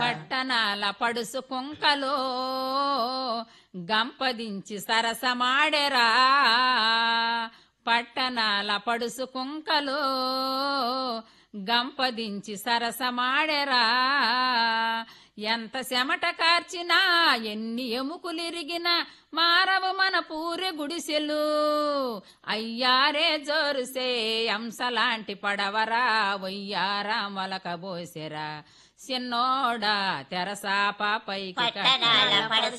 పట్టణాల పడుసు కుంకలో గంపదించి సరసమాడెరా పట్టణాల పడుసు కుంకలో గంపదించి సరసమాడెరా ఎంత చెమట కార్చినా ఎన్ని ఎముకులిరిగినా మారవు మన పూరి గుడిసెలు అయ్యారే జోరుసే అంశలాంటి పడవరా వయ్యారా మొలక బోసెరా చిన్నోడా తెరసాప పైకి పట్టణాల కట్టాల పడుసు